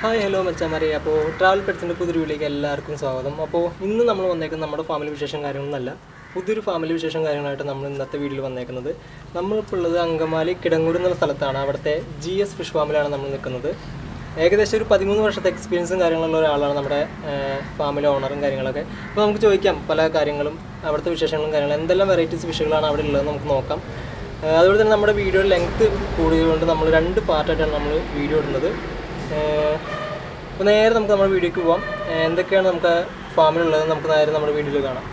Hi hello മച്ചാമാരെ അപ്പോൾ travel പെറ്റ്സിൻ്റെ പുതിയൊരു വീട്ടിലേക്ക് എല്ലാവർക്കും സ്വാഗതം അപ്പോൾ ഇന്ന് നമ്മൾ വന്നേക്കുന്നത് നമ്മുടെ ഫാമിലി വിശേഷം കാര്യങ്ങളൊന്നല്ല പുതിയൊരു ഫാമിലി വിശേഷം കാര്യങ്ങളായിട്ട് നമ്മൾ ഇന്നത്തെ വീഡിയോയിൽ വന്നേക്കുന്നത് നമ്മളിപ്പോൾ ഉള്ളത് അങ്കമാലി കിടങ്ങൂട് എന്നുള്ള സ്ഥലത്താണ് അവിടുത്തെ ജി എസ് ഫിഷ് ഫാമിലാണ് നമ്മൾ നിൽക്കുന്നത് ഏകദേശം ഒരു പതിമൂന്ന് വർഷത്തെ എക്സ്പീരിയൻസും കാര്യങ്ങളുള്ള ഒരാളാണ് നമ്മുടെ ഫാമിലി ഓണറും കാര്യങ്ങളൊക്കെ അപ്പോൾ നമുക്ക് ചോദിക്കാം പല കാര്യങ്ങളും അവിടുത്തെ വിശേഷങ്ങളും കാര്യങ്ങളും എന്തെല്ലാം വെറൈറ്റീസ് ഫിഷുകളാണ് അവിടെ ഉള്ളത് നമുക്ക് നോക്കാം ഏഹ് അതുപോലെ തന്നെ നമ്മുടെ വീഡിയോ ലെങ്ത് കൂടിയതുകൊണ്ട് നമ്മൾ രണ്ട് പാർട്ടായിട്ടാണ് നമ്മൾ വീഡിയോ ഇടുന്നത് അപ്പോൾ നേരെ നമുക്ക് നമ്മുടെ വീഡിയോക്ക് പോവാം ഏഹ് എന്തൊക്കെയാണ് നമുക്ക് ഫാമിലുള്ളത് നമുക്ക് നേരെ നമ്മുടെ വീഡിയോയിൽ കാണാം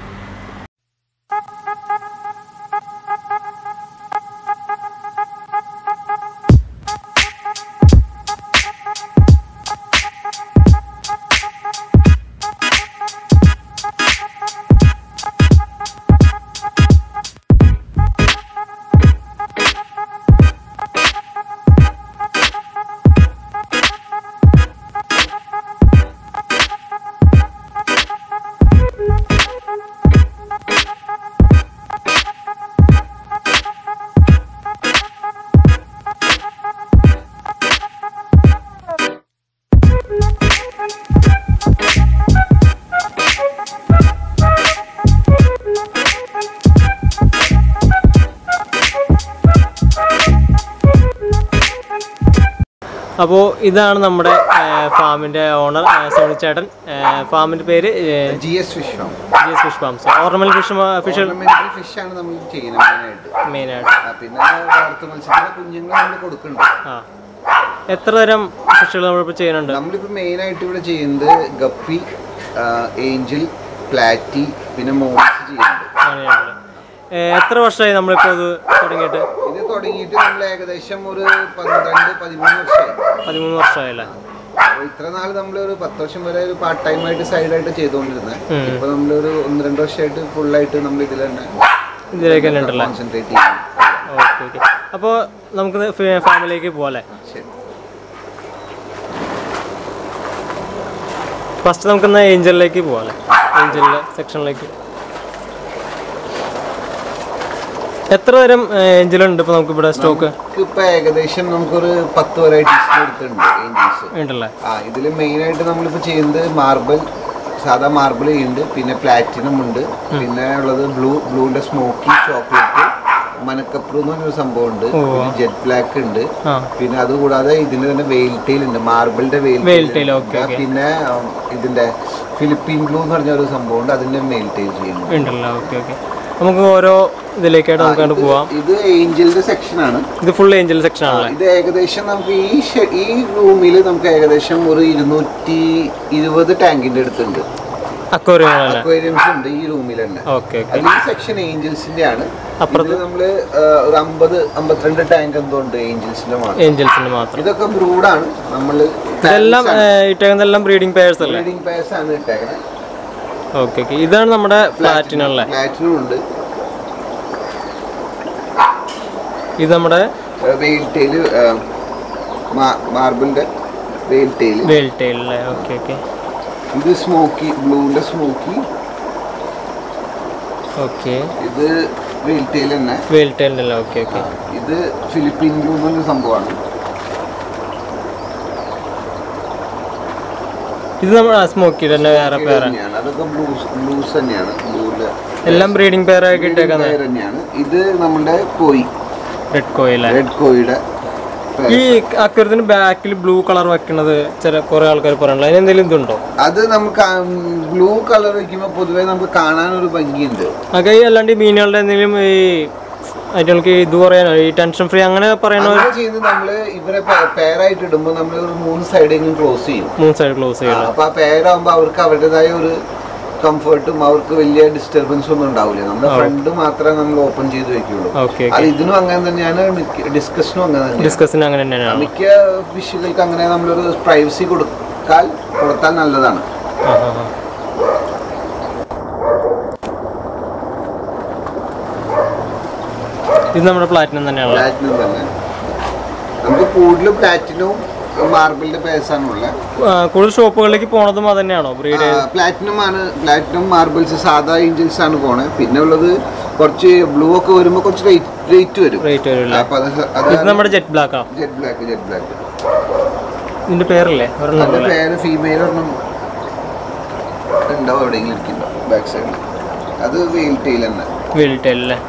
അപ്പോൾ ഇതാണ് നമ്മുടെ ഫാമിൻ്റെ ഓണർ സോണി ചേട്ടൻ ഫാമിൻ്റെ പേര് G S fish farm G S fish farms ornamental fish fish ornamental fish ആണ് നമ്മൾ ചെയ്യുന്നത് മെയിനായിട്ട് മെയിനായിട്ട് ആ, പിന്നെ വളർത്തു മത്സ്യത്തിന്റെ കുഞ്ഞുങ്ങൾ നമ്മൾ കൊടുക്കുന്നുണ്ട് ആ എത്ര തരം ഫിഷുകൾ നമ്മളിപ്പോൾ ചെയ്യുന്നുണ്ട് നമ്മളിപ്പോ മെയിനായിട്ട് ഇവിടെ ചെയ്യുന്നത് ഗപ്പി ഏഞ്ചൽ പ്ലാറ്റി പിന്നെ മോൺസ് ചെയ്യുന്നുണ്ട് അങ്ങനെയാണല്ലേ. ഏ, എത്ര വർഷമായി നമ്മളിപ്പോൾ ഇത് തുടങ്ങിയിട്ട് ഇത് തുടങ്ങിയിട്ട് നമ്മൾ ഏകദേശം ഒരു പന്ത്രണ്ട് പതിമൂന്ന് വർഷമായി പതിമൂന്ന് വർഷമായല്ലേ അപ്പോൾ ഇത്ര നാൾ നമ്മൾ ഒരു പത്ത് വർഷം വരെ ഒരു പാർട്ട് ടൈം ആയിട്ട് സൈഡായിട്ട് ചെയ്തുകൊണ്ടിരുന്നത് ഉം. ഇപ്പൊ നമ്മളൊരു ഒന്ന് രണ്ട് വർഷമായിട്ട് ഫുള്ളായിട്ട് നമ്മൾ ഇതിൽ തന്നെ ഇതിലേക്ക് തന്നെ ഉണ്ടല്ലേ കോൺസെൻട്രേറ്റ് ചെയ്യുന്നു ഓക്കെ ഓക്കെ അപ്പോൾ നമുക്ക് ഫാമിലിയിലേക്ക് പോകാം ശരി ഫസ്റ്റ് നമുക്കിന്ന് ഏഞ്ചലിലേക്ക് പോകാം അല്ലേ ഏഞ്ചലിൻ്റെ സെക്ഷനിലേക്ക് എത്ര തരം ഏഞ്ചലുണ്ട് ഇപ്പോൾ നമുക്ക് ഇവിടെ സ്റ്റോക്ക് ഇപ്പൊ ഏകദേശം നമുക്കൊരു പത്ത് വെറൈറ്റീസ് എടുത്തിട്ടുണ്ട് ഏഞ്ചൽസ് ഉണ്ടല്ലേ ആ ഇതിൽ മെയിൻ ആയിട്ട് നമ്മളിപ്പോ ചെയ്യുന്നത് മാർബിൾ സാധാ മാർബിൾ ചെയ്യുന്നുണ്ട് പിന്നെ പ്ലാറ്റിനം ഉണ്ട് പിന്നെ ഉള്ളത് ബ്ലൂ ബ്ലൂന്റെ സ്മോക്കി ചോക്ലേറ്റ് മനക്കപ്രു എന്ന് പറഞ്ഞൊരു സംഭവം ഉണ്ട് പിന്നെ ജെറ്റ് ബ്ലാക്ക് ഉണ്ട് ആ പിന്നെ അതുകൂടാതെ ഇതിന്റെ തന്നെ വെയിൽ ടെയിൽ ഉണ്ട് മാർബിളിന്റെ വെയിൽ വെയിൽ tail, okay, okay. പിന്നെ ഉം, ഇതിന്റെ ഫിലിപ്പീൻ ബ്ലൂ എന്ന് പറഞ്ഞ ഒരു സംഭവം ഉണ്ട് അതിന്റെ മെയിൽ ടെയിൽ ചെയ്യുന്നു ഉണ്ടല്ലോ ഓക്കെ ഓക്കെ നമുക്ക് ഓരോ ഇതിലേക്കായിട്ട് നമുക്ക് അങ്ങോട്ട് പോവാം ഇത് ഏഞ്ചലിന്റെ സെക്ഷൻ ആണ് ഇത് ഫുൾ ഏഞ്ചൽ സെക്ഷൻ ആണല്ലേ ഇത് ഏകദേശം നമുക്ക് ഈ ഷെ- ഈ റൂമിൽ നമുക്ക് ഏകദേശം ഒരു ഇരുന്നൂറ്റി ഇരുപത് ടാങ്കിന്റെ അടുത്തുണ്ട് അക്വറിയം ആണല്ലേ അക്വേരിയംസ് ഉണ്ട് ഈ റൂമിൽ തന്നെ ഓക്കെ ഓക്കെ അതിൽ ഈ സെക്ഷൻ ഏഞ്ചൽസിന്റെ ആണ് അപ്പുറത്ത് ഇത് നമ്മള് ആ, ഒരു അമ്പത് അമ്പത്തിരണ്ട് ടാങ്ക് എന്തോ ഉണ്ട് ഏഞ്ചൽസിന്റെ മാത്രം ഏഞ്ചൽസിന് മാത്രം ഇതൊക്കെ ബ്രൂഡാണ് നമ്മള് ഇതെല്ലാം ഇട്ടേക്കുന്നതെല്ലാം ബ്രീഡിംഗ് പെയർസ് അല്ലേ ബ്രീഡിംഗ് പേഴ്സ് ആണ് ഇട്ടേക്കുന്നത് ഓക്കെ ഓക്കെ ഇതാണ് നമ്മുടെ പ്ലാറ്റിനം അല്ലേ പ്ലാറ്റിനും ഉണ്ട് ഇത് നമ്മുടെ വെയിൽ ടെയില് മാർബിളിന്റെ വെയിൽ ടെയില് വേൽറ്റൈൽ അല്ലേ ഓക്കെ ഓക്കെ ഇത് സ്മോക്കി ബ്ലൂന്റെ സ്മോക്കി ഓക്കെ ഇത് വെയിൽ ടെയിൽ തന്നെ വേൽറ്റൈലിൻ്റെ അല്ലേ ഓക്കെ ഓക്കെ ഇത് ഫിലിപ്പീൻ ബ്ലൂ എന്നൊരു സംഭവമാണ് ഇത് നമ്മുടെ സ്മോക്കിയുടെ തന്നെ വേറെ ഇത് പേരാണ് തന്നെയാണ് അതൊക്കെ ബ്ലൂസ് ബ്ലൂസ് തന്നെയാണ് ബ്ലൂല് എല്ലാം ബ്രീഡിംഗ് പെയറായിട്ട് ഇട്ടേക്കുന്നത് തന്നെയാണ് ഇത് നമ്മുടെ കോയി റെഡ് കോയിലെ റെഡ് കോയിയുടെ ഈ അക്വരത്തിന് ബാക്കിൽ ബ്ലൂ കളർ വെക്കണത് ചില കുറെ ആൾക്കാർ പറയണല്ലോ അതിന് എന്തെങ്കിലും ഇതുണ്ടോ അത് നമുക്ക് ബ്ലൂ കളർ വെക്കുമ്പോൾ പൊതുവേ നമുക്ക് കാണാനൊരു ഭംഗിയുണ്ട് അതൊക്കെ ഈ അല്ലാണ്ട് ഈ മീനുകളുടെ എന്തെങ്കിലും ഈ അതിങ്ങൾക്ക് ഇത് പറയാനോ ഈ ടെൻഷൻ ഫ്രീ അങ്ങനെ പറയണ അങ്ങനെ ചെയ്യുന്നത് നമ്മള് ഇവരെ പേരായിട്ട് ഇടുമ്പോൾ നമ്മൾ ഒരു മൂന്ന് സൈഡെങ്കിലും ക്ലോസ് ചെയ്യും മൂന്ന് സൈഡ് ക്ലോസ് ചെയ്യണം അപ്പൊ ആ പേരാകുമ്പോൾ അവർക്ക് അവരുടേതായ ഒരു കംഫർട്ടും അവർക്ക് വലിയ ഡിസ്റ്റർബൻസ് ഒന്നും ഉണ്ടാവില്ല നമ്മുടെ ഫ്രണ്ട് മാത്രമേ നമ്മൾ ഓപ്പൺ ചെയ്ത് വെക്കുള്ളൂ ഓക്കെ അത് ഇതിനും അങ്ങനെ തന്നെയാണ് ഡിസ്കഷനും അങ്ങനെ തന്നെയാണ് ഡിസ്കസിന് അങ്ങനെ തന്നെയാണ് മിക്ക ഫിഷുകൾക്ക് അങ്ങനെ നമ്മളൊരു പ്രൈവസി കൊടുക്കാൻ കൊടുത്താൽ നല്ലതാണ് ആ ആ ആ ഇത് നമ്മുടെ പ്ലാറ്റിനം തന്നെയാണല്ലോ പ്ലാറ്റിനം തന്നെ നമുക്ക് കൂടുതലും പ്ലാറ്റിനവും മാർബിളിന്റെ പേസാണ് ഉള്ളത് ആ, കൂടുതൽ ഷോപ്പുകളിലേക്ക് പോണതും അത് തന്നെയാണോ ബ്രീഡ് പ്ലാറ്റിനം ആണ് പ്ലാറ്റിനം മാർബിൾസ് സാധാ ഏഞ്ചൽസ് ആണ് പോണേ പിന്നെ ഉള്ളത് കുറച്ച് ബ്ലൂ ഒക്കെ വരുമ്പോൾ കുറച്ച് റേറ്റ് റേറ്റ് വരും റേറ്റ് വരില്ല അപ്പൊ അത് ഇത് നമ്മുടെ ജെറ്റ് ബ്ലാക്കാ ജെറ്റ് ബ്ലാക്ക് ജെറ്റ് ബ്ലാക്ക് ഇതിന്റെ പേരല്ലേ ഒരെണ്ണം അതിന്റെ ഉണ്ടല്ലേ? പേര് ഫീമെയിൽ ഒരെണ്ണം ഉണ്ടാവും എവിടെയെങ്കിലും ഇരിക്കുന്നു ബാക്ക് സൈഡിൽ അത് വെയിൽ ടെയിൽ തന്നെ വെൽറ്റൽ അല്ലേ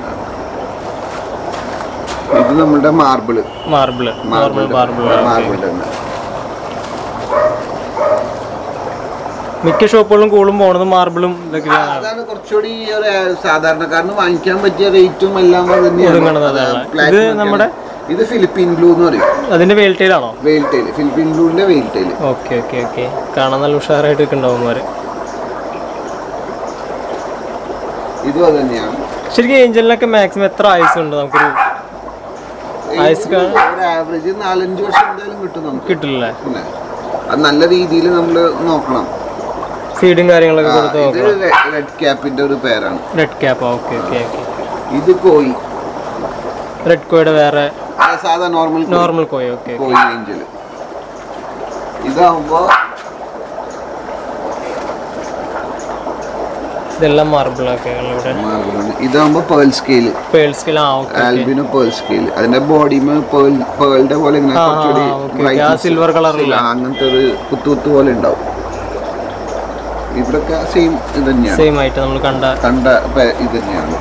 ഇത് നമ്മുടെ marble marble normal marble marble തന്നെ മിക്ക ഷോപ്പുകളും കൂടും പോണത് മാർബിളും ഇതൊക്കെ അതാണ് കുറച്ചുകൂടി ഒരു സാധാരണക്കാരന് വാങ്ങിക്കാൻ പറ്റിയ റേറ്റും എല്ലാം അത് തന്നെയാണ്. ഒതുങ്ങണത് അതാണ്. അത് platinum ഇത് ഒക്കെയാണ്. നമ്മുടെ- ഇത് ഫിലിപ്പീൻ ബ്ലൂ എന്ന് പറയും അതിന്റെ വെയിൽറ്റയിലാണോ വെയിൽ ടൈൽ ഫിലിപ്പീൻ ബ്ലൂവിന്റെ വെയിൽ ടൈൽ ഓക്കെ ഓക്കെ ഓക്കെ കാണാൻ നല്ല ഉഷാറായിട്ട് നിൽക്കുന്നുണ്ടാവും അവന്മാര് ഇതും അത് തന്നെയാണ് ശരിക്കും ഏഞ്ചലിനൊക്കെ മാക്സിമം എത്ര ആയുസ് ഉണ്ട് നമുക്കൊരു ആയുസ് കാ- ഒരു ആവറേജ് നാലഞ്ച് വർഷം എന്തായാലും കിട്ടും നമുക്ക് കിട്ടില്ല പിന്നെ അത് നല്ല രീതിയിൽ നമ്മൾ നോക്കണം ഫീഡും കാര്യങ്ങളൊക്കെ കൊടുത്ത് ഇത് നോക്കണം റെഡ് ക്യാപ്പിന്റെ ഒരു പേരാണ് red cap okay okay okay ഇത് കോയി റെഡ് കോയുടെ വേറെ ആ സാധാ normal normal koi okay koi angel ഇതാവുമ്പോ ഇതെല്ലാം മാർബിളൊക്കെ ഇവിടെ മാർബിളാണ് ഇതാവുമ്പോ പേൾ സ്കെയിൽ പേൾ സ്കിൽ ആ ഓക്കെ ആൽബിനോ പേൾ സ്കെയിൽ അതിന്റെ ബോഡിമേ പേൾ പേളിന്റെ പോലെ ഇങ്ങനെ കുറച്ചുകൂടി ആ, okay, okay. ആ brightness, silver colour ഉള്ള. ആ, അങ്ങനത്തെ ഒരു കുത്തു കുത്തു പോലെ ഉണ്ടാവും ഇവിടൊക്കെ സെയിം ഇത് തന്നെയാണ് സെയിം ആയിട്ട് നമ്മൾ കണ്ട കണ്ട പേ- ഇത് തന്നെയാണ്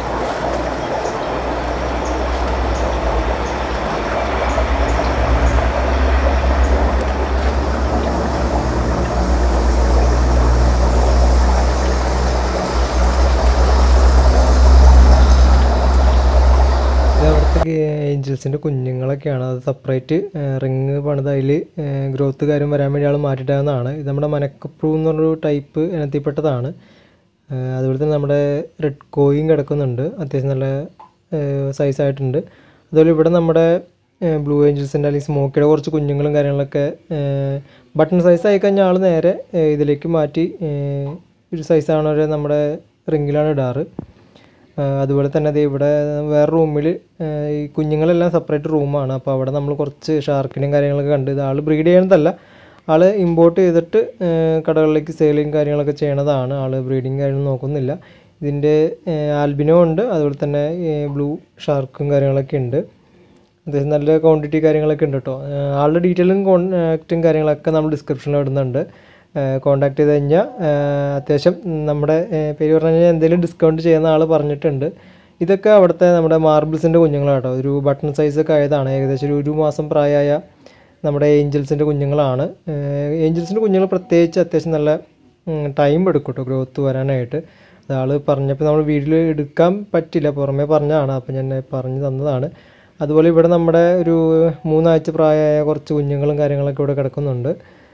ഇത് അവിടുത്തെ ഏഞ്ചൽസിൻ്റെ കുഞ്ഞുങ്ങളൊക്കെയാണ് അത് സെപ്പറേറ്റ് റിങ് പണിത് അതിൽ ഗ്രോത്ത് കാര്യം വരാൻ വേണ്ടി ആൾ മാറ്റിയിട്ടാകുന്നതാണ് ഇത് നമ്മുടെ മനക്കപ്രൂ എന്ന് പറഞ്ഞൊരു ടൈപ്പ് ഇനത്തിൽപ്പെട്ടതാണ് ഏഹ് അതുപോലെ തന്നെ നമ്മുടെ റെഡ് കോയും കിടക്കുന്നുണ്ട് അത്യാവശ്യം നല്ല സൈസായിട്ടുണ്ട് അതുപോലെ ഇവിടെ നമ്മുടെ ബ്ലൂ ഏഞ്ചൽസിൻ്റെ അല്ലെങ്കിൽ സ്മോക്കിയുടെ കുറച്ച് കുഞ്ഞുങ്ങളും കാര്യങ്ങളൊക്കെ ബട്ടൺ സൈസ് ആയി കഴിഞ്ഞാൽ ആൾ നേരെ ഏഹ് ഇതിലേക്ക് മാറ്റി ഏഹ് ഒരു സൈസാണ് ഒരു നമ്മുടെ റിങ്ങിലാണ് ഇടാറ് ആ, അതുപോലെ തന്നെ ദേ ഇവിടെ വേറെ റൂമിൽ ഈ കുഞ്ഞുങ്ങളെല്ലാം സെപ്പറേറ്റ് റൂമാണ് അപ്പോൾ അവിടെ നമ്മൾ കുറച്ച് ഷാർക്കിനെയും കാര്യങ്ങളൊക്കെ കണ്ട് ഇത് ആൾ ബ്രീഡ് ചെയ്യണതല്ല ആൾ ഇമ്പോർട്ട് ചെയ്തിട്ട് ആ, കടകളിലേക്ക് സെയിലിങ് കാര്യങ്ങളൊക്കെ ചെയ്യണതാണ് ആൾ ബ്രീഡിങ് കാര്യങ്ങൾ നോക്കുന്നില്ല ഇതിൻ്റെ ആൽബിനോ ഉണ്ട് അതുപോലെ തന്നെ ബ്ലൂ ഷാർക്കും കാര്യങ്ങളൊക്കെ ഉണ്ട് അത്യാവശ്യം നല്ല ക്വാണ്ടിറ്റി കാര്യങ്ങളൊക്കെ ഉണ്ട് കേട്ടോ ആളുടെ ഡീറ്റെയിലും കോൺടാക്റ്റും കാര്യങ്ങളൊക്കെ നമ്മൾ ഡിസ്ക്രിപ്ഷനിൽ ഇടുന്നുണ്ട് കോൺടാക്ട് ചെയ്ത് കഴിഞ്ഞാൽ അത്യാവശ്യം നമ്മുടെ ഏഹ് പേര് പറഞ്ഞു കഴിഞ്ഞാൽ എന്തെങ്കിലും ഡിസ്കൗണ്ട് ചെയ്യുന്ന ആൾ പറഞ്ഞിട്ടുണ്ട് ഇതൊക്കെ അവിടുത്തെ നമ്മുടെ മാർബിൾസിൻ്റെ കുഞ്ഞുങ്ങളാട്ടോ ഒരു ബട്ടൺ സൈസൊക്കെ ആയതാണ് ഏകദേശം ഒരു ഒരു മാസം പ്രായമായ നമ്മുടെ ഏഞ്ചൽസിൻ്റെ കുഞ്ഞുങ്ങളാണ് ഏഞ്ചൽസിൻ്റെ കുഞ്ഞുങ്ങൾ പ്രത്യേകിച്ച് അത്യാവശ്യം നല്ല ടൈം എടുക്കും കേട്ടോ ഗ്രോത്ത് വരാനായിട്ട് ആൾ പറഞ്ഞപ്പോൾ നമ്മൾ വീട്ടിൽ എടുക്കാൻ പറ്റില്ല പുറമേ പറഞ്ഞതാണ് അപ്പോൾ ഞാൻ പറഞ്ഞു തന്നതാണ് അതുപോലെ ഇവിടെ നമ്മുടെ ഒരു മൂന്നാഴ്ച പ്രായമായ കുറച്ച് കുഞ്ഞുങ്ങളും കാര്യങ്ങളൊക്കെ ഇവിടെ കിടക്കുന്നുണ്ട്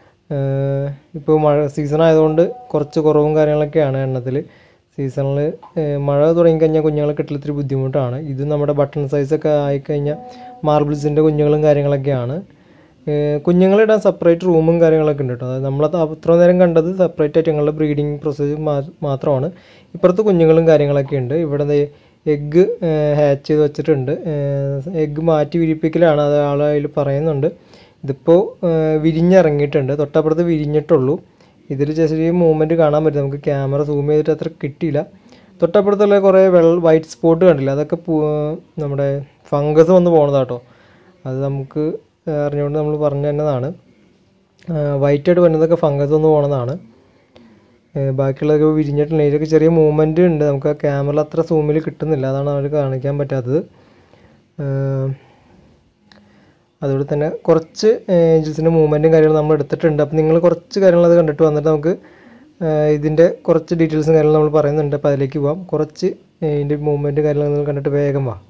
ഇപ്പോൾ മഴ സീസൺ ആയതുകൊണ്ട് കുറച്ച് കുറവും കാര്യങ്ങളൊക്കെയാണ് എണ്ണത്തിൽ സീസണിൽ മഴ തുടങ്ങിക്കഴിഞ്ഞാൽ കുഞ്ഞുങ്ങളെ കിട്ടൽ ഇത്തിരി ബുദ്ധിമുട്ടാണ് ഇത് നമ്മുടെ ബട്ടൺ സൈസൊക്കെ ആയിക്കഴിഞ്ഞാൽ മാർബിൾസിൻ്റെ കുഞ്ഞുങ്ങളും കാര്യങ്ങളൊക്കെയാണ് ഏഹ് കുഞ്ഞുങ്ങളിടാൻ സെപ്പറേറ്റ് റൂമും കാര്യങ്ങളൊക്കെ ഉണ്ട് കേട്ടോ അതായത് നമ്മളത് അത്ര നേരം കണ്ടത് സെപ്പറേറ്റ് ആയിട്ട് ഞങ്ങളുടെ ബ്രീഡിങ് പ്രോസസ്സ് മാത്രമാണ് ഇപ്പുറത്ത് കുഞ്ഞുങ്ങളും കാര്യങ്ങളൊക്കെ ഉണ്ട് ഇവിടെ എഗ്ഗ് ഹാച്ച് ചെയ്ത് വെച്ചിട്ടുണ്ട് എഗ്ഗ് മാറ്റി വിരിപ്പിക്കലാണ് അത് ആൾ അതിൽ പറയുന്നുണ്ട് ഇതിപ്പോൾ വിരിഞ്ഞിറങ്ങിയിട്ടുണ്ട് തൊട്ടപ്പുറത്ത് വിരിഞ്ഞിട്ടുള്ളൂ ഇതിൽ ചെറിയ മൂവ്മെൻറ്റ് കാണാൻ പറ്റും നമുക്ക് ക്യാമറ സൂം ചെയ്തിട്ട് അത്ര കിട്ടിയില്ല തൊട്ടപ്പുറത്തുള്ള കുറേ വെള്ള വൈറ്റ് സ്പോട്ട് കണ്ടില്ല അതൊക്കെ പൂ നമ്മുടെ ഫംഗസ് വന്ന് പോണതാട്ടോ അത് നമുക്ക് അറിഞ്ഞുകൊണ്ട് നമ്മൾ പറഞ്ഞു തന്നതാണ് വൈറ്റ് ആയിട്ട് വരുന്നതൊക്കെ ഫംഗസ് വന്ന് പോണതാണ് ഏഹ് ബാക്കിയുള്ളതൊക്കെ വിരിഞ്ഞിട്ടുണ്ട് ഇതിലൊക്കെ ചെറിയ മൂവ്മെൻറ്റ് ഉണ്ട് നമുക്ക് ആ ക്യാമറ അത്ര സൂമിൽ കിട്ടുന്നില്ല അതാണ് അവർ കാണിക്കാൻ പറ്റാത്തത് ഏഹ് അതുപോലെ തന്നെ കുറച്ച് ഏഞ്ചൽസിൻ്റെ മൂവ്മെൻറ്റും കാര്യങ്ങളും നമ്മൾ എടുത്തിട്ടുണ്ട് അപ്പോൾ നിങ്ങൾ കുറച്ച് കാര്യങ്ങൾ അത് കണ്ടിട്ട് വന്നിട്ട് നമുക്ക് ഏഹ് ഇതിൻ്റെ കുറച്ച് ഡീറ്റെയിൽസും കാര്യങ്ങളും നമ്മൾ പറയുന്നുണ്ട് അപ്പോൾ അതിലേക്ക് പോവാം കുറച്ച് ഏഹ് ഇതിൻ്റെ മൂവ്മെൻറ്റ് കാര്യങ്ങൾ നിങ്ങൾ കണ്ടിട്ട് വേഗം വാ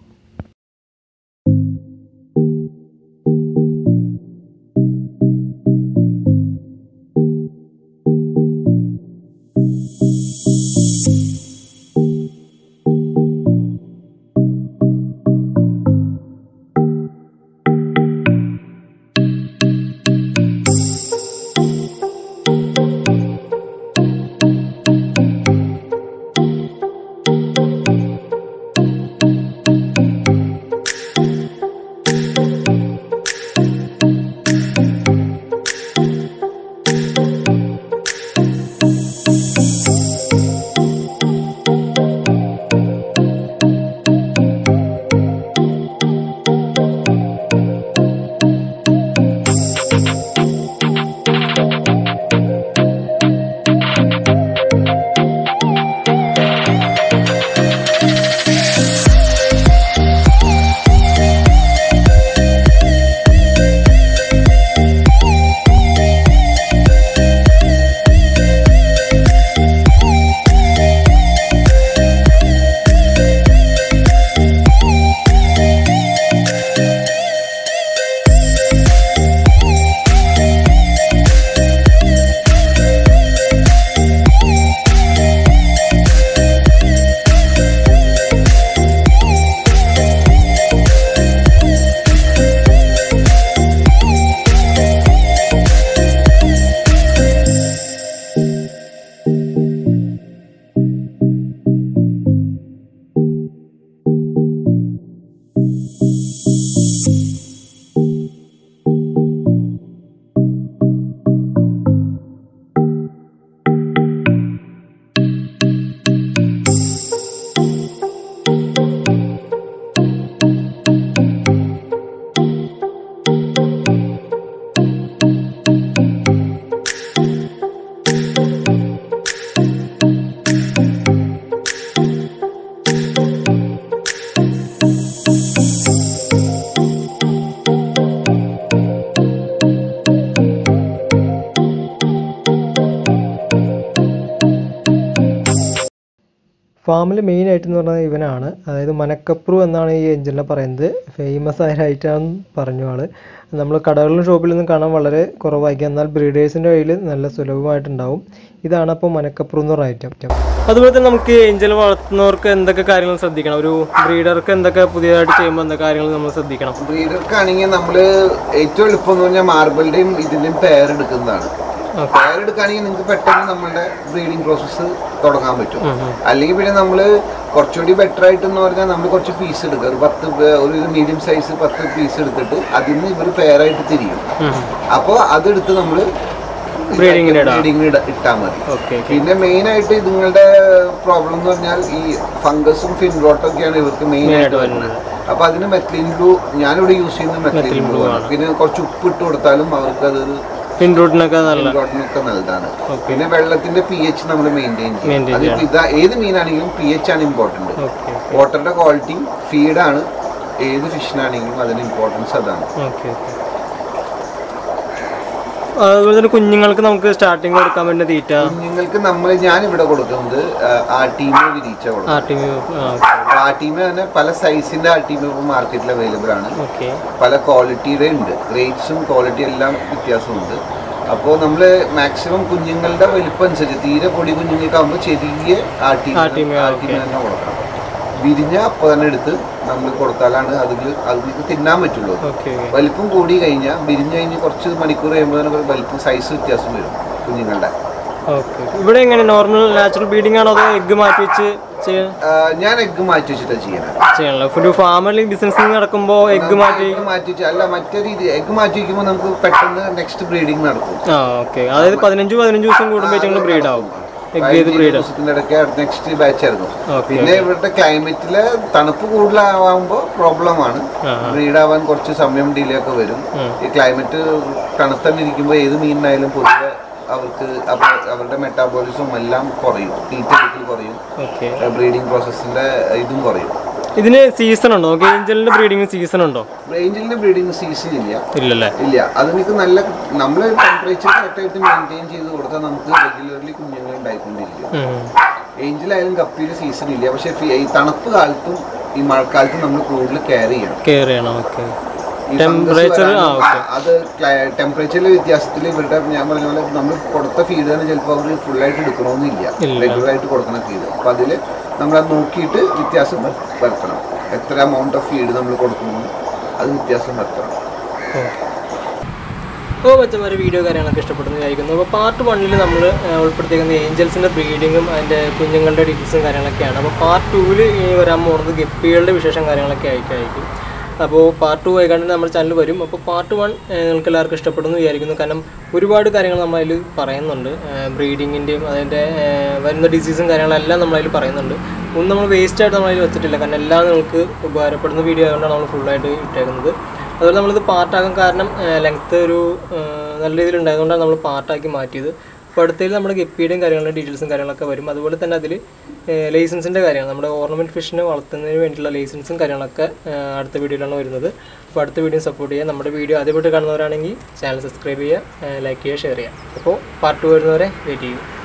ഫാമിൽ മെയിൻ ആയിട്ട് എന്ന് പറഞ്ഞാൽ ഇവനാണ് അതായത് മനക്കപ്രു എന്നാണ് ഈ ഏഞ്ചലിനെ പറയുന്നത് ഫേമസ് ആയിട്ടാണ് പറഞ്ഞു ആള് നമ്മൾ കടകളിലും ഷോപ്പിലൊന്നും കാണാൻ വളരെ കുറവായിരിക്കും എന്നാൽ ബ്രീഡേഴ്സിൻ്റെ കയ്യിൽ നല്ല സുലഭമായിട്ടുണ്ടാവും ഇതാണ് അപ്പോൾ മനക്കപ്രു എന്ന് പറയുന്ന ഐറ്റം അതുപോലെ തന്നെ നമുക്ക് ഏഞ്ചൽ വളർത്തുന്നവർക്ക് എന്തൊക്കെ കാര്യങ്ങൾ ശ്രദ്ധിക്കണം ഒരു ബ്രീഡർക്ക് എന്തൊക്കെ പുതിയതായിട്ട് ചെയ്യുമ്പോൾ എന്തൊക്കെ കാര്യങ്ങൾ നമ്മൾ ശ്രദ്ധിക്കണം ബ്രീഡർക്കാണെങ്കിൽ നമ്മൾ ഏറ്റവും എളുപ്പം എന്ന് പറഞ്ഞാൽ മാർബിളിന്റെയും ഇതിന്റെയും പെയർ എടുക്കുന്നതാണ് പെയർ എടുക്കുകയാണെങ്കിൽ നിങ്ങൾക്ക് പെട്ടെന്ന് നമ്മളുടെ ബ്രീഡിംഗ് പ്രോസസ്സ് തുടങ്ങാൻ പറ്റും അല്ലെങ്കിൽ പിന്നെ നമ്മൾ കുറച്ചുകൂടി ബെറ്റർ ആയിട്ട് എന്ന് പറഞ്ഞാൽ നമ്മൾ കുറച്ച് പീസ് എടുക്കുക ഒരു പത്ത് പേ- ഒരു മീഡിയം സൈസ് പത്ത് പീസ് എടുത്തിട്ട് അതിൽ നിന്ന് ഇവർ പെയറായിട്ട് തിരിയും അപ്പോൾ അതെടുത്ത് നമ്മൾ ബ്രീഡിങ്ങിന് ഇടാം ബ്രീഡിങ്ങിന് ഇട്ടാൽ മതി ഓക്കെ പിന്നെ മെയിൻ ആയിട്ട് ഇതുങ്ങളുടെ പ്രോബ്ലം എന്ന് പറഞ്ഞാൽ ഈ ഫംഗസും ഫിൻറോട്ടൊക്കെയാണ് ഇവർക്ക് മെയിൻ ആയിട്ട് വരുന്നത് അപ്പൊ അതിന് മെത്ലിൻ ബ്ലൂ ഞാനിവിടെ യൂസ് ചെയ്യുന്നത് മെത്ലിൻ ബ്ലൂ ആണ് പിന്നെ കുറച്ച് ഉപ്പ് ഇട്ട് കൊടുത്താലും അവർക്ക് അതൊരു പിൻ റൂട്ടിനൊക്കെ നല്ല ഫിൻറോട്ടിനൊക്കെ നല്ലതാണ് പിന്നെ വെള്ളത്തിന്റെ പി എച്ച് നമ്മൾ മെയിൻറ്റെയിൻ ചെയ്യും Maintain അതിപ്പോ ഇതാ ഏത് മീനാണെങ്കിലും പി എച്ച് ആണ് ഇമ്പോർട്ടന്റ് ഓക്കെ വാട്ടറിന്റെ ക്വാളിറ്റി ഫീഡാണ് ഏത് ഫിഷിനാണെങ്കിലും അതിന് ഇമ്പോർട്ടൻസ് അതാണ് ഓക്കെ ഓക്കെ അതുപോലെ തന്നെ കുഞ്ഞുങ്ങൾക്ക് നമുക്ക് സ്റ്റാർട്ടിങ് കൊടുക്കാൻ വേണ്ടി തീറ്റ കുഞ്ഞുങ്ങൾക്ക് നമ്മൾ ഞാൻ ഇവിടെ കൊടുക്കുന്നത് ആ ടീമ വിരിച്ച കൊടുക്കും ആർ ടി ആ ടീമ തന്നെ പല സൈസിന്റെ ആ ടീമ ഇപ്പോൾ മാർക്കറ്റിൽ അവൈലബിൾ ആണ് ഓക്കെ പല ക്വാളിറ്റിയുടെ ഉണ്ട് ഗ്രേഡ്സും ക്വാളിറ്റി എല്ലാം വ്യത്യാസമുണ്ട് അപ്പോൾ നമ്മൾ മാക്സിമം കുഞ്ഞുങ്ങളുടെ വലിപ്പം അനുസരിച്ച് തീരെ പൊടി കുഞ്ഞുങ്ങൾക്കാകുമ്പോൾ ചെറിയ ആട്ടി ആട്ടിമ, ആട്ടിമ തന്നെ കൊടുക്കണം വിരിഞ്ഞ അപ്പോൾ തന്നെ എടുത്ത് നമ്മൾ കൊടുത്താലാണ് അതിൽ അതിലേക്ക് തിന്നാൻ പറ്റുള്ളൂ ഓക്കെ വലിപ്പം കൂടി കഴിഞ്ഞാൽ വിരിഞ്ഞ് കഴിഞ്ഞ് കുറച്ച് മണിക്കൂർ കഴിയുമ്പോൾ തന്നെ വലിപ്പം സൈസ് വ്യത്യാസം വരും കുഞ്ഞുങ്ങളുടെ ഓക്കെ ഇവിടെ എങ്ങനെ നോർമൽ നാച്ചുറൽ ബീഡിംഗ് ആണോ അതോ എഗ്ഗ് മാറ്റി വെച്ച് ചെയ്യാൻ ആ, ഞാൻ എഗ്ഗ് മാറ്റി വെച്ചിട്ടാണ് ചെയ്യണത് ചെയ്യണല്ലോ ഒരു ഫാമിലി ബിസിനസ് നടക്കുമ്പോൾ എഗ്ഗ് മാറ്റി എഗ്ഗ് മാറ്റി വെച്ച് അല്ല മറ്റേ രീതി എഗ്ഗ് മാറ്റി വയ്ക്കുമ്പോൾ നമുക്ക് പെട്ടെന്ന് നെക്സ്റ്റ് ബ്രീഡിങ് നടക്കും ആ ഓക്കെ അതായത് പതിനഞ്ച് പതിനഞ്ച് ദിവസം കൂടുമ്പോൾ ബ്രീഡ് ആവും എഗ് ചെയ്ത് ബ്രീഡ് ദിവസത്തിന്റെ ഇടയ്ക്ക് നെക്സ്റ്റ് ബാച്ച് ഇറങ്ങും ഓക്കെ പിന്നെ ഇവിടുത്തെ ക്ലൈമറ്റില് തണുപ്പ് കൂടുതലാവുമ്പോൾ പ്രോബ്ലം ആണ് ആ ബ്രീഡ് ആവാൻ കുറച്ച് സമയം ഡിലേ ഒക്കെ വരും ഉം. ഈ ക്ലൈമറ്റ് തണുത്തന്നിരിക്കുമ്പോൾ ഏത് മീനിനായാലും പൊതുവെ അവർക്ക് അപ്പൊ അവരുടെ മെറ്റാബോളിസം എല്ലാം കുറയും തീറ്റ വീട്ടിൽ കുറയും ഓക്കെ ബ്രീഡിംഗ് പ്രോസസ്സിന്റെ ഇതും കുറയും ഇതിന് സീസൺ ഉണ്ടോ ഏഞ്ചലിന്റെ ബ്രീഡിംഗ് സീസൺ ഉണ്ടോ റേഞ്ചിന്റെ ബ്രീഡിംഗ് സീസൺ ഇല്ല ഇല്ലല്ലേ ഇല്ല അത് നിങ്ങൾക്ക് നല്ല നമ്മൾ ടെമ്പറേച്ചർ കറക്റ്റായിട്ട് മെയിൻറ്റെയിൻ ചെയ്ത് കൊടുത്താൽ നമുക്ക് റെഗുലർലി കുഞ്ഞുങ്ങൾ ഉണ്ടായിക്കൊണ്ടിരിക്കും ഉം. ഏഞ്ചിലായാലും കപ്പിയിൽ സീസൺ ഇല്ല പക്ഷെ ഫി- ഈ തണുപ്പ് കാലത്തും ഈ മഴക്കാലത്തും നമ്മൾ കൂടുതൽ കെയർ ചെയ്യണം കെയർ ചെയ്യണം ഓക്കെ ഈ Temperature, fungus ആ, വരാനും, okay. ആ, അത് ടെമ്പറേച്ചറിലെ വ്യത്യാസത്തിൽ ഇവരുടെ ഞാൻ പറഞ്ഞ പോലെ നമ്മൾ കൊടുത്ത ഫീഡ് തന്നെ ചിലപ്പോൾ അവർ ഫുള്ളായിട്ട് എടുക്കണമെന്നില്ല ഇല്ല. റെഗുലർ ആയിട്ട് കൊടുക്കുന്ന ഫീഡ് അപ്പോൾ അതിൽ നമ്മളത് നോക്കിയിട്ട് വ്യത്യാസം വരു- വരുത്തണം എത്ര എമൗണ്ട് ഓഫ് ഫീഡ് നമ്മൾ കൊടുക്കുന്നു അത് വ്യത്യാസം വരുത്തണം അപ്പോൾ മച്ചന്മാർ വീഡിയോ കാര്യങ്ങളൊക്കെ ഇഷ്ടപ്പെടുന്നു വിചാരിക്കുന്നു അപ്പോൾ പാർട്ട് വണ്ണിൽ നമ്മൾ ഉൾപ്പെടുത്തിയിരിക്കുന്ന ഏഞ്ചൽസിൻ്റെ ബ്രീഡിങ്ങും അതിൻ്റെ കുഞ്ഞുങ്ങളുടെ ഡീറ്റെയിൽസും കാര്യങ്ങളൊക്കെയാണ് അപ്പോൾ പാർട്ട് ടൂവിൽ ഇനി വരാൻ പോകുന്നത് ഗപ്പികളുടെ വിശേഷം കാര്യങ്ങളൊക്കെ ആയിട്ടായിരിക്കും അപ്പോൾ പാർട്ട് ടു ആയിക്കാണ്ട് നമ്മുടെ ചാനൽ വരും അപ്പോൾ പാർട്ട് വൺ നിങ്ങൾക്ക് എല്ലാവർക്കും ഇഷ്ടപ്പെടുന്നു വിചാരിക്കുന്നു കാരണം ഒരുപാട് കാര്യങ്ങൾ നമ്മൾ അതിൽ പറയുന്നുണ്ട് ബ്രീഡിങ്ങിൻ്റെയും അതിൻ്റെ ഏഹ്, വരുന്ന ഡിസീസും കാര്യങ്ങളെല്ലാം നമ്മൾ അതിൽ പറയുന്നുണ്ട് ഒന്നും നമ്മൾ വേസ്റ്റ് ആയിട്ട് നമ്മൾ അതിൽ വെച്ചിട്ടില്ല കാരണം എല്ലാം നിങ്ങൾക്ക് ഉപകാരപ്പെടുന്ന വീഡിയോ ആയതുകൊണ്ടാണ് നമ്മൾ ഫുള്ളായിട്ട് ഇട്ടേക്കുന്നത് അതുപോലെ നമ്മളിത് പാർട്ടാകാൻ കാരണം ലെങ്ത്ത് ഒരു ആ, നല്ല രീതിയിൽ ഉണ്ടായതുകൊണ്ടാണ് നമ്മൾ പാർട്ടാക്കി മാറ്റിയത് അപ്പോൾ അടുത്തതിൽ നമ്മുടെ ഗപ്പിയുടെയും കാര്യങ്ങളുടെ ഡീറ്റെയിൽസും കാര്യങ്ങളൊക്കെ വരും അതുപോലെ തന്നെ അതിൽ ലൈസൻസിൻ്റെ കാര്യങ്ങൾ നമ്മുടെ ഓർണമെൻറ്റ് ഫിഷിനെ വളർത്തുന്നതിന് വേണ്ടിയിട്ടുള്ള ലൈസൻസും കാര്യങ്ങളൊക്കെ ആ, അടുത്ത വീഡിയോയിലാണ് വരുന്നത് അപ്പോൾ അടുത്ത വീഡിയോ സപ്പോർട്ട് ചെയ്യുക നമ്മുടെ വീഡിയോ ആദ്യമായിട്ട് കാണുന്നവരാണെങ്കിൽ ചാനൽ സബ്സ്ക്രൈബ് ചെയ്യുക ലൈക്ക് ചെയ്യുക ഷെയർ ചെയ്യുക അപ്പോൾ പാർട്ട് ടു വരുന്നവരെ വെയിറ്റ് ചെയ്യും